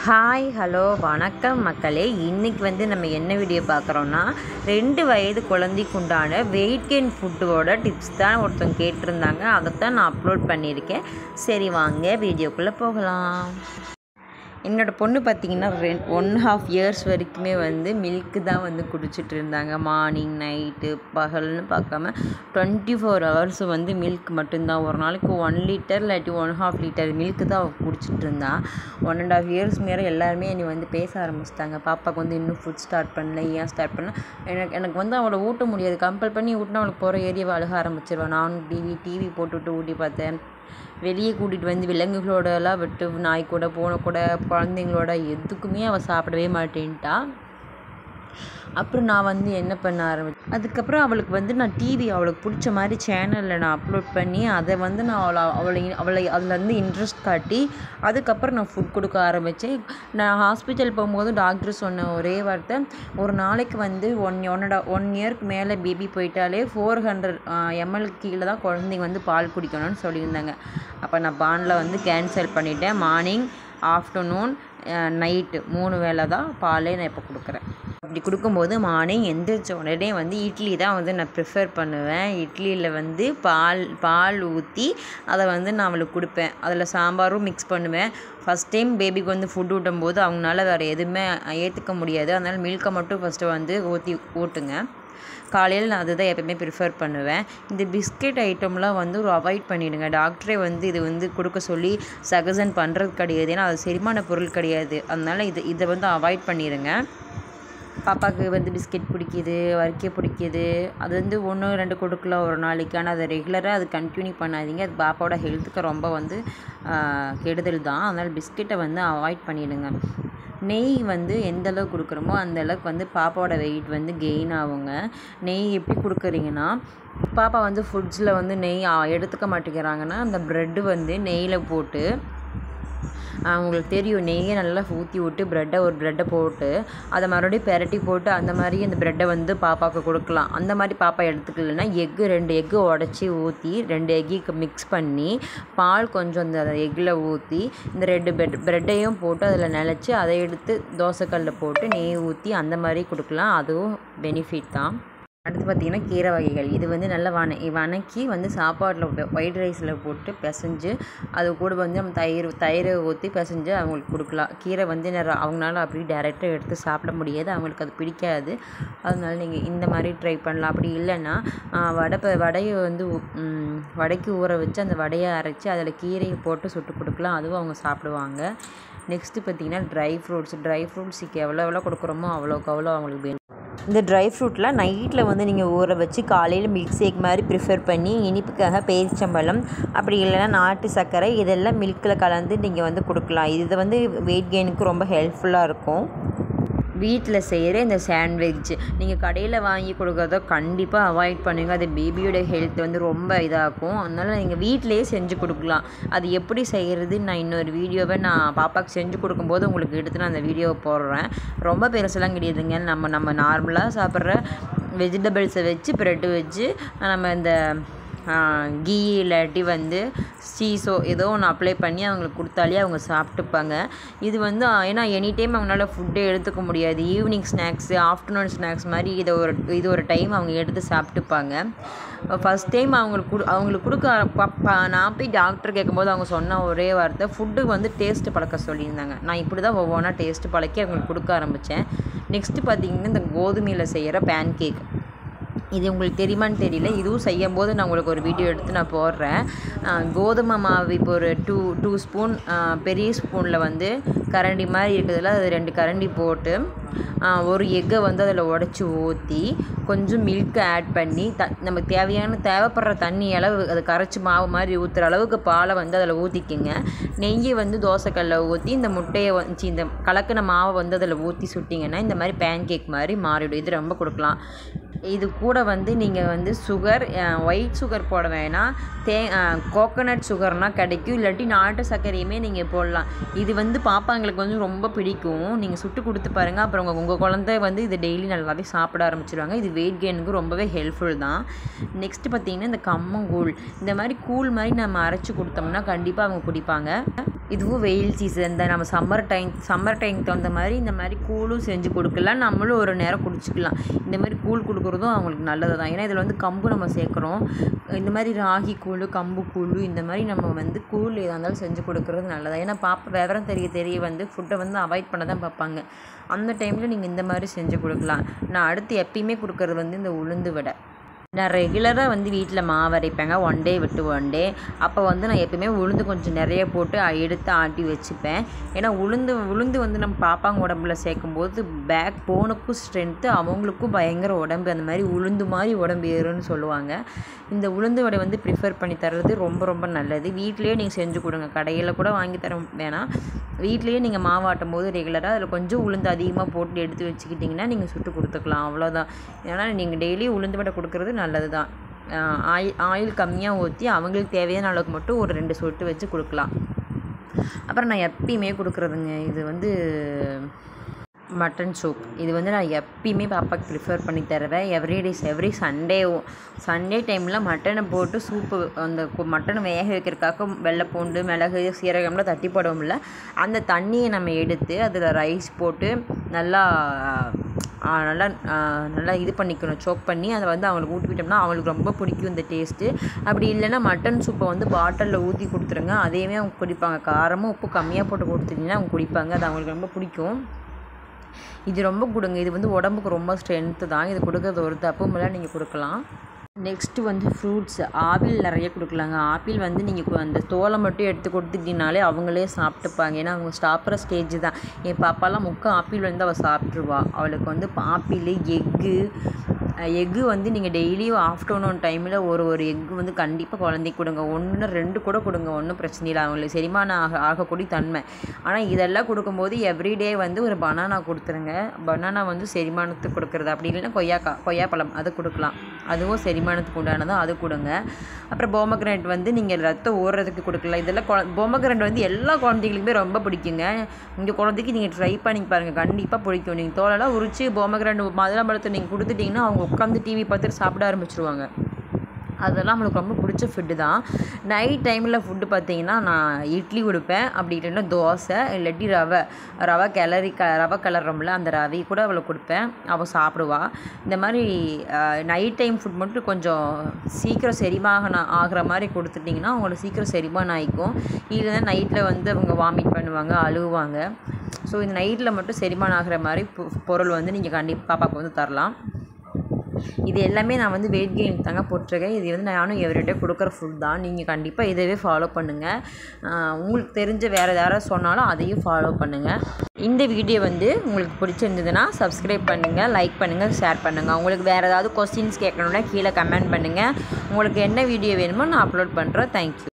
hi hello வணக்கம் மக்களே இன்றைக்கி வந்து நம்ம என்ன வீடியோ பார்க்குறோன்னா ரெண்டு வயது குழந்தைக்கு உண்டான வெயிட் கெயின் ஃபுட்டோட டிப்ஸ் தான் ஒருத்தவங்க கேட்டிருந்தாங்க அதைத்தான் நான் அப்லோட் பண்ணியிருக்கேன் சரி வாங்க வீடியோக்குள்ளே போகலாம் என்னோடய பொண்ணு பார்த்திங்கன்னா ரெண் ஒன் ஹாஃப் இயர்ஸ் வரைக்குமே வந்து மில்க்கு தான் வந்து குடிச்சிட்டு இருந்தாங்க மார்னிங் நைட்டு பகல்னு பார்க்காம டுவெண்ட்டி ஃபோர் ஹவர்ஸ் வந்து மில்க் மட்டும்தான் ஒரு நாளைக்கு ஒன் லிட்டர் இல்லாட்டி ஒன் ஹாஃப் லிட்டர் மில்க்கு தான் அவள் குடிச்சிட்டு இருந்தா ஒன் அண்ட் ஹாஃப் இயர்ஸ் மேலே எல்லாருமே என்னை வந்து பேச ஆரம்பிச்சிட்டாங்க பாப்பாவுக்கு வந்து இன்னும் ஃபுட் ஸ்டார்ட் பண்ணல ஏன் ஸ்டார்ட் பண்ணல எனக்கு எனக்கு வந்து அவளை ஊட்ட முடியாது கம்பல் பண்ணி ஊட்டினா அவளுக்கு போகிற ஏரியாவை அழுக ஆரம்பிச்சிருவான் நானும் டிவி டிவி போட்டுவிட்டு ஊட்டி பார்த்தேன் வெளியே கூட்டிகிட்டு வந்து விலங்குகளோடலாம் விட்டு நாய் கூட பூனை கூட குழந்தைங்களோட எதுக்குமே அவள் சாப்பிடவே மாட்டேன்ட்டா அப்புறம் நான் வந்து என்ன பண்ண ஆரம்பிச்சேன் அதுக்கப்புறம் அவளுக்கு வந்து நான் டிவி அவளுக்கு பிடிச்ச மாதிரி சேனலில் நான் அப்லோட் பண்ணி அதை வந்து நான் அவளை அவளை அவளை அதில் வந்து இன்ட்ரெஸ்ட் காட்டி அதுக்கப்புறம் நான் ஃபுட் கொடுக்க ஆரம்பித்தேன் நான் ஹாஸ்பிட்டல் போகும்போது டாக்டர் சொன்ன ஒரே வார்த்தை ஒரு நாளைக்கு வந்து ஒன் ஒன்னோட ஒன் இயர்க்கு மேலே பேபி போயிட்டாலே ஃபோர் ஹண்ட்ரட் எம்எல் கீழே தான் குழந்தைங்க வந்து பால் குடிக்கணும்னு சொல்லியிருந்தாங்க அப்போ நான் பானில் வந்து கேன்சல் பண்ணிட்டேன் மார்னிங் ஆஃப்டர்நூன் நைட்டு மூணு வேளை தான் பாலே நான் இப்போ கொடுக்குறேன் அப்படி கொடுக்கும்போது மார்னிங் எந்திரிச்ச உடனே வந்து இட்லி தான் வந்து நான் ப்ரிஃபர் பண்ணுவேன் இட்லியில் வந்து பால் பால் ஊற்றி அதை வந்து நான் அவளுக்கு கொடுப்பேன் அதில் சாம்பாரும் மிக்ஸ் பண்ணுவேன் ஃபஸ்ட் டைம் பேபிக்கு வந்து ஃபுட் ஊட்டும் போது அவங்களால வேறு எதுவுமே ஏற்றுக்க முடியாது அதனால் மில்கை மட்டும் ஃபஸ்ட்டு வந்து ஊற்றி ஊட்டுங்க காலையில் நான் அதுதான் எப்பயுமே ப்ரிஃபர் பண்ணுவேன் இந்த பிஸ்கெட் ஐட்டம்லாம் வந்து ஒரு அவாய்ட் பண்ணிவிடுங்க டாக்டரே வந்து இது வந்து கொடுக்க சொல்லி சகசன் பண்ணுறது கிடையாது ஏன்னா அது செரிமான பொருள் கிடையாது அதனால் இது இதை வந்து அவாய்ட் பண்ணிடுங்க பாப்பாவுக்கு வந்து பிஸ்கெட் பிடிக்கிது வறுக்கே பிடிக்கிது அது வந்து ஒன்று ரெண்டு கொடுக்கலாம் ஒரு நாளைக்கு ஆனால் அதை ரெகுலராக அது கண்டினியூ பண்ணாதீங்க அது பாப்பாவோட ஹெல்த்துக்கு ரொம்ப வந்து கெடுதல் தான் அதனால் பிஸ்கெட்டை வந்து அவாய்ட் பண்ணிவிடுங்க நெய் வந்து எந்த அளவுக்கு கொடுக்குறோமோ அந்த அளவுக்கு வந்து பாப்பாவோட வெயிட் வந்து கெயின் ஆகுங்க நெய் எப்படி கொடுக்குறீங்கன்னா பாப்பா வந்து ஃபுட்ஸில் வந்து நெய் எடுத்துக்க மாட்டேங்கிறாங்கன்னா அந்த ப்ரெட்டு வந்து நெய்யில் போட்டு உங்களுக்கு தெரியும் நெய்யை நல்லா ஊற்றி விட்டு ப்ரெட்டை ஒரு ப்ரெட்டை போட்டு அதை மறுபடியும் பெரட்டி போட்டு அந்த மாதிரி அந்த ப்ரெட்டை வந்து பாப்பாவுக்கு கொடுக்கலாம் அந்த மாதிரி பாப்பா எடுத்துக்கலன்னா எக்கு ரெண்டு எக்கு உடச்சி ஊற்றி ரெண்டு எக்கு மிக்ஸ் பண்ணி பால் கொஞ்சம் அந்த எக்கில் ஊற்றி இந்த ரெண்டு பெட் ப்ரெட்டையும் போட்டு அதில் நிலச்சி அதை எடுத்து தோசைக்கல்லில் போட்டு நெய் ஊற்றி அந்த மாதிரி கொடுக்கலாம் அதுவும் பெனிஃபிட் தான் அடுத்து பார்த்திங்கன்னா கீரை வகைகள் இது வந்து நல்லா வன வணக்கி வந்து சாப்பாட்டில் ஒயிட் ரைஸில் போட்டு பிசைஞ்சு அது கூட வந்து நம்ம தயிர் தயிரை ஊற்றி பிசைஞ்சு அவங்களுக்கு கொடுக்கலாம் கீரை வந்து அவங்களால அப்படி டேரெக்டாக எடுத்து சாப்பிட முடியாது அவங்களுக்கு அது பிடிக்காது அதனால நீங்கள் இந்த மாதிரி ட்ரை பண்ணலாம் அப்படி இல்லைன்னா வடை வடையை வந்து வடைக்கு ஊற வச்சு அந்த வடையை அரைச்சி அதில் கீரையை போட்டு சுட்டு கொடுக்கலாம் அதுவும் அவங்க சாப்பிடுவாங்க நெக்ஸ்ட்டு பார்த்திங்கன்னா ட்ரை ஃப்ரூட்ஸ் ட்ரை ஃப்ரூட்ஸுக்கு எவ்வளோ எவ்வளோ கொடுக்குறோமோ அவ்வளோக்கு அவ்வளோ அவங்களுக்கு வேணும் இந்த ட்ரை ஃப்ரூட்லாம் நைட்டில் வந்து நீங்கள் ஊற வச்சு காலையில் மில்க் ஷேக் மாதிரி ப்ரிஃபர் பண்ணி இனிப்புக்காக பேரிச்சம்பழம் அப்படி இல்லைன்னா நாட்டு சர்க்கரை இதெல்லாம் மில்கில் கலந்து நீங்கள் வந்து கொடுக்கலாம் இது வந்து வெயிட் கெயினுக்கு ரொம்ப ஹெல்ப்ஃபுல்லாக இருக்கும் வீட்டில் செய்கிற இந்த சாண்ட்விச் நீங்கள் கடையில் வாங்கி கொடுக்குறத கண்டிப்பாக அவாய்ட் பண்ணுங்கள் அது பேபியோட ஹெல்த் வந்து ரொம்ப இதாகும் அதனால் நீங்கள் வீட்டிலையே செஞ்சு கொடுக்கலாம் அது எப்படி செய்கிறது நான் இன்னொரு வீடியோவை நான் பாப்பாவுக்கு செஞ்சு கொடுக்கும்போது உங்களுக்கு எடுத்து நான் அந்த வீடியோவை போடுறேன் ரொம்ப பெருசெல்லாம் கிடையாதுங்க நம்ம நம்ம நார்மலாக சாப்பிட்ற வெஜிடபிள்ஸை வச்சு ப்ரெட்டு வச்சு நம்ம இந்த கீ இல்லாட்டி வந்து சீஸோ ஏதோ ஒன்று அப்ளை பண்ணி அவங்களுக்கு கொடுத்தாலே அவங்க சாப்பிட்டுப்பாங்க இது வந்து ஏன்னா எனி டைம் அவங்களால ஃபுட்டே எடுத்துக்க முடியாது ஈவினிங் ஸ்நாக்ஸு ஆஃப்டர்நூன் ஸ்நாக்ஸ் மாதிரி இதை ஒரு இது ஒரு டைம் அவங்க எடுத்து சாப்பிட்டுப்பாங்க ஃபஸ்ட் டைம் அவங்களுக்கு கொடு அவங்களுக்கு கொடுக்க நான் போய் டாக்டர் கேட்கும்போது அவங்க சொன்ன ஒரே வார்த்தை ஃபுட்டு வந்து டேஸ்ட்டு பழக்க சொல்லியிருந்தாங்க நான் இப்படி தான் ஒவ்வொன்றா டேஸ்ட்டு பழக்கி அவங்களுக்கு கொடுக்க ஆரம்பித்தேன் நெக்ஸ்ட்டு பார்த்திங்கன்னா இந்த கோதுமையில் செய்கிற பேன் கேக் இது உங்களுக்கு தெரியுமான்னு தெரியல இதுவும் செய்யும் போது நான் உங்களுக்கு ஒரு வீடியோ எடுத்து நான் போடுறேன் கோதுமை மாவு இப்போ ஒரு டூ டூ ஸ்பூன் பெரிய ஸ்பூனில் வந்து கரண்டி மாதிரி இருக்கிறதுல அது ரெண்டு கரண்டி போட்டு ஒரு எக்கை வந்து அதில் உடச்சி ஊற்றி கொஞ்சம் மில்க்கை ஆட் பண்ணி த நமக்கு தேவையான தேவைப்படுற தண்ணி அளவு அதை கரைச்சி மாவு மாதிரி ஊற்றுற அளவுக்கு பாலை வந்து அதில் ஊற்றிக்கிங்க நெய்யை வந்து தோசைக்கல்ல ஊற்றி இந்த முட்டையை வச்சு இந்த கலக்கின மாவை வந்து அதில் ஊற்றி சுட்டிங்கன்னா இந்த மாதிரி பேன் கேக் மாதிரி மாறிடும் இது ரொம்ப கொடுக்கலாம் இது கூட வந்து நீங்கள் வந்து சுகர் ஒயிட் சுகர் போட வேணாம் தே கோகோனட் சுகர்னால் கிடைக்கும் இல்லாட்டி நாட்டு சர்க்கரையுமே நீங்கள் போடலாம் இது வந்து பாப்பாங்களுக்கு வந்து ரொம்ப பிடிக்கும் நீங்கள் சுட்டு கொடுத்து பாருங்கள் அப்புறம் உங்கள் உங்கள் குழந்தை வந்து இது டெய்லி நல்லாவே சாப்பிட ஆரம்பிச்சிடுவாங்க இது வெயிட் கெயினுக்கு ரொம்பவே ஹெல்ப்ஃபுல் தான் நெக்ஸ்ட் பார்த்தீங்கன்னா இந்த கம்மங்கூழ் இந்த மாதிரி கூழ் மாதிரி நம்ம அரைச்சி கொடுத்தோம்னா கண்டிப்பாக அவங்க குடிப்பாங்க இதுவும் வெயில் சீசன் இந்த நம்ம சம்மர் டைம் சம்மர் டைம் தகுந்த மாதிரி இந்த மாதிரி கூழும் செஞ்சு கொடுக்கலாம் நம்மளும் ஒரு நேரம் குடிச்சிக்கலாம் இந்த மாதிரி கூழ் கொடுக்குறதும் அவங்களுக்கு நல்லது தான் ஏன்னா இதில் வந்து கம்பு நம்ம சேர்க்குறோம் இந்த மாதிரி ராகி கூழ் கம்பு கூழ் இந்த மாதிரி நம்ம வந்து கூழ் எதாக இருந்தாலும் செஞ்சு கொடுக்குறது நல்லதா ஏன்னா பாப்பா விவரம் தெரிய தெரிய வந்து ஃபுட்டை வந்து அவாய்ட் பண்ண தான் பார்ப்பாங்க அந்த டைமில் நீங்கள் இந்த மாதிரி செஞ்சு கொடுக்கலாம் நான் அடுத்து எப்பயுமே கொடுக்குறது வந்து இந்த உளுந்து வடை நான் ரெகுலராக வந்து வீட்டில் மாவு அரைப்பேங்க ஒன் டே விட்டு ஒன் டே அப்போ வந்து நான் எப்பயுமே உளுந்து கொஞ்சம் நிறைய போட்டு அ- எடுத்து ஆட்டி வச்சுப்பேன் ஏன்னா உளுந்து உளுந்து வந்து நம்ம பாப்பாங்க உடம்புல சேர்க்கும்போது பேக் போனுக்கும் ஸ்ட்ரென்த்து அவங்களுக்கும் பயங்கர உடம்பு அந்த மாதிரி உளுந்து மாதிரி உடம்பு ஏறும்னு சொல்லுவாங்க இந்த உளுந்து வடை வந்து ப்ரிஃபர் பண்ணி தர்றது ரொம்ப ரொம்ப நல்லது வீட்லேயே நீங்கள் செஞ்சு கொடுங்க கடையில் கூட வாங்கி தர வேணாம் வீட்லேயே நீங்கள் மாவாட்டும் போது ரெகுலராக அதில் கொஞ்சம் உளுந்து அதிகமாக போட்டு எடுத்து வச்சுக்கிட்டிங்கன்னா நீங்கள் சுட்டு கொடுத்துக்கலாம் அவ்வளோதான் ஏன்னா நீங்கள் டெய்லி உளுந்து வடை கொடுக்குறது நல்லது தான் ஆயில் ஆயில் கம்மியாக ஊற்றி அவங்களுக்கு தேவையான அளவுக்கு மட்டும் ஒரு ரெண்டு சொட்டு வச்சு கொடுக்கலாம் அப்புறம் நான் எப்பயுமே கொடுக்குறதுங்க இது வந்து மட்டன் சூப் இது வந்து நான் எப்பயுமே பாப்பாக்கு ப்ரிஃபர் பண்ணி தருவேன் எவ்ரி டேஸ் எவ்ரி சண்டேவும் சண்டே டைமில் மட்டனை போட்டு சூப்பு அந்த கு- மட்டனை வேக வைக்கிறதுக்காக வெள்ளை பூண்டு மிளகு சீரகம்லாம் தட்டி போடுவோம்ல அந்த தண்ணியை நம்ம எடுத்து அதில் ரைஸ் போட்டு நல்லா ஆ, நல்லா ஆ, நல்லா இது பண்ணிக்கணும் சோக் பண்ணி அதை வந்து அவங்களுக்கு ஊட்டி விட்டோம்னா அவங்களுக்கு ரொம்ப பிடிக்கும் இந்த டேஸ்ட்டு அப்படி இல்லைன்னா மட்டன் சூப்பை வந்து பாட்டிலில் ஊற்றி கொடுத்துருங்க அதையுமே அவங்க குடிப்பாங்க காரமும் உப்பு கம்மியாக போட்டு கொடுத்துட்டிங்கன்னா அவங்க குடிப்பாங்க அது அவங்களுக்கு ரொம்ப பிடிக்கும் இது ரொம்ப கொடுங்க இது வந்து உடம்புக்கு ரொம்ப ஸ்ட்ரென்த்து தான் இது கொடுக்கறது ஒரு தப்பும் இல்லை நீங்கள் கொடுக்கலாம் நெக்ஸ்ட்டு வந்து ஃப்ரூட்ஸ் ஆப்பிள் நிறைய கொடுக்கலாங்க ஆப்பிள் வந்து நீங்கள் அந்த தோலை மட்டும் எடுத்து கொடுத்துட்டீங்கனாலே அவங்களே சாப்பிட்டுப்பாங்க ஏன்னா அவங்க சாப்பிட்ற ஸ்டேஜ் தான் என் பாப்பாலாம் முக்கால் ஆப்பிள் வந்து அவள் சாப்பிட்ருவா அவளுக்கு வந்து ஆப்பிள் எக்கு எக்கு வந்து நீங்கள் டெய்லியும் ஆஃப்டர்நூன் டைமில் ஒரு ஒரு எக்கு வந்து கண்டிப்பாக குழந்தைக்கு கொடுங்க ஒன்று ரெண்டு கூட கொடுங்க ஒன்றும் பிரச்சனை இல்லை அவங்களுக்கு செரிமானம் ஆக ஆகக்கூடிய தன்மை ஆனால் இதெல்லாம் கொடுக்கும்போது எவ்ரிடே வந்து ஒரு பனானா கொடுத்துருங்க பனானா வந்து செரிமானத்துக்கு கொடுக்குறது அப்படி இல்லைன்னா கொய்யாக்கா கொய்யாப்பழம் அது கொடுக்கலாம் அதுவும் செரிமானத்துக்கு உண்டானது அது கொடுங்க அப்புறம் போமக்ரனட் வந்து நீங்கள் ரத்தம் ஓடுறதுக்கு கொடுக்கலாம் இதெல்லாம் குழ போமக்ரனட் வந்து எல்லா குழந்தைகளுக்குமே ரொம்ப பிடிக்குங்க உங்கள் குழந்தைக்கு நீங்கள் ட்ரை பண்ணி பாருங்கள் கண்டிப்பாக பிடிக்கும் நீங்கள் தோலெல்லாம் உரிச்சு போமக்ரனட் மாதுளம்பழத்தை நீங்கள் கொடுத்துட்டிங்கன்னா அவங்க உட்காந்து டிவி பார்த்துட்டு சாப்பிட ஆரம்பிச்சிருவாங்க அதெல்லாம் நம்மளுக்கு ரொம்ப பிடிச்ச ஃபுட்டு தான் நைட் டைமில் ஃபுட்டு பார்த்தீங்கன்னா நான் இட்லி கொடுப்பேன் அப்படி இல்லைன்னா தோசை இல்லாட்டி ரவை ரவை கிளறி க ரவை கிளறோம்ல அந்த ரவை கூட அவளுக்கு கொடுப்பேன் அவள் சாப்பிடுவா இந்த மாதிரி நைட் டைம் ஃபுட் மட்டும் கொஞ்சம் சீக்கிரம் செரிமான ஆகிற மாதிரி கொடுத்துட்டிங்கன்னா அவங்களுக்கு சீக்கிரம் செரிமானம் ஆகிக்கும் இல்லைன்னா நைட்டில் வந்து அவங்க வாமிட் பண்ணுவாங்க அழுவாங்க ஸோ இந்த நைட்டில் மட்டும் செரிமானம் ஆகிற மாதிரி பொ- பொருள் வந்து நீங்கள் கண்டிப்பாக பாப்பாவுக்கு வந்து தரலாம் இது எல்லாமே நான் வந்து வெயிட் கெயின் தாங்க போட்டிருக்கேன் இது வந்து நானும் எவர்கிட்ட கொடுக்குற ஃபுட் தான் நீங்கள் கண்டிப்பாக இதவே ஃபாலோ பண்ணுங்கள் ஆஹ் உங்களுக்கு தெரிஞ்ச வேறு யாராவது சொன்னாலும் அதையும் ஃபாலோ பண்ணுங்கள் இந்த வீடியோ வந்து உங்களுக்கு பிடிச்சிருந்ததுன்னா சப்ஸ்கிரைப் பண்ணுங்கள் லைக் பண்ணுங்கள் ஷேர் பண்ணுங்கள் உங்களுக்கு வேறு ஏதாவது கொஸ்டின்ஸ் கேட்கணுன்னா கீழே கமெண்ட் பண்ணுங்கள் உங்களுக்கு என்ன வீடியோ வேணுமோ நான் அப்லோட் பண்ணுறேன் தேங்க்யூ